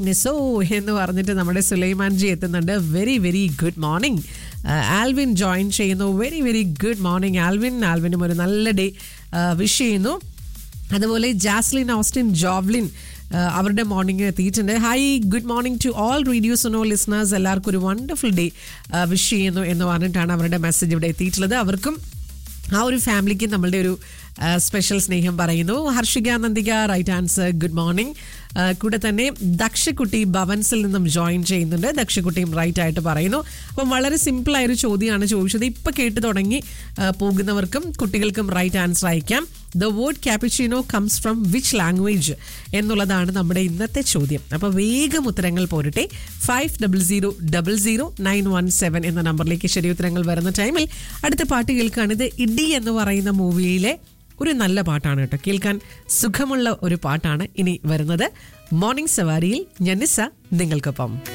so എന്ന് പറഞ്ഞിട്ട് നമ്മുടെ സുലൈമാൻ ജി എത്തുന്നുണ്ട് very very good morning Alvin join ചെയ്യുന്നു very very good morning Alvin ആൽവിനും ഒരു നല്ല ഡേ വിഷ് ചെയ്യുന്നു അതുപോലെ ജാസ്ലിൻ ഓസ്റ്റിൻ ജോവ്ലിൻ ആ, അവരുടെ മോർണിംഗ് എത്തിയിട്ടുണ്ട് hi good morning to all radios no listeners എല്ലാവർക്കും ഒരു വണ്ടർഫുൾ ഡേ വിഷ് ചെയ്യുന്നു എന്ന് പറഞ്ഞിട്ടാണ് അവരുടെ മെസ്സേജ് ഇവിടെ എത്തിയിട്ടുള്ളത് അവർക്കും ആ ഒരു ഫാമിലിക്ക് നമ്മളുടെ ഒരു സ്പെഷ്യൽ സ്നേഹം പറയുന്നു Harshika Nandika right answer good morning കൂടെ തന്നെ ദക്ഷക്കുട്ടി ഭവൻസിൽ നിന്നും ജോയിൻ ചെയ്യുന്നുണ്ട് ദക്ഷക്കുട്ടിയും റൈറ്റ് ആയിട്ട് പറയുന്നു അപ്പം വളരെ സിമ്പിൾ ആയൊരു ചോദ്യമാണ് ചോദിച്ചത് ഇപ്പം കേട്ട് തുടങ്ങി ആ, പോകുന്നവർക്കും കുട്ടികൾക്കും റൈറ്റ് ആൻസർ അയക്കാം the word cappuccino comes from which language എന്നുള്ളതാണ് നമ്മുടെ ഇന്നത്തെ ചോദ്യം അപ്പോൾ വേഗം ഉത്തരങ്ങൾ പോരട്ടെ five double zero double zero nine one seven എന്ന നമ്പറിലേക്ക് ശരി ഉത്തരങ്ങൾ വരുന്ന ടൈമിൽ അടുത്ത പാട്ട് കേൾക്കുകയാണ് ഇത് ഇടി എന്ന് പറയുന്ന മൂവിയിലെ ഒരു നല്ല പാട്ടാണ് കേട്ടോ കേൾക്കാൻ സുഖമുള്ള ഒരു പാട്ടാണ് ഇനി വരുന്നത് മോർണിംഗ് സവാരിയിൽ ഞന്നിസ നിങ്ങൾക്കൊപ്പം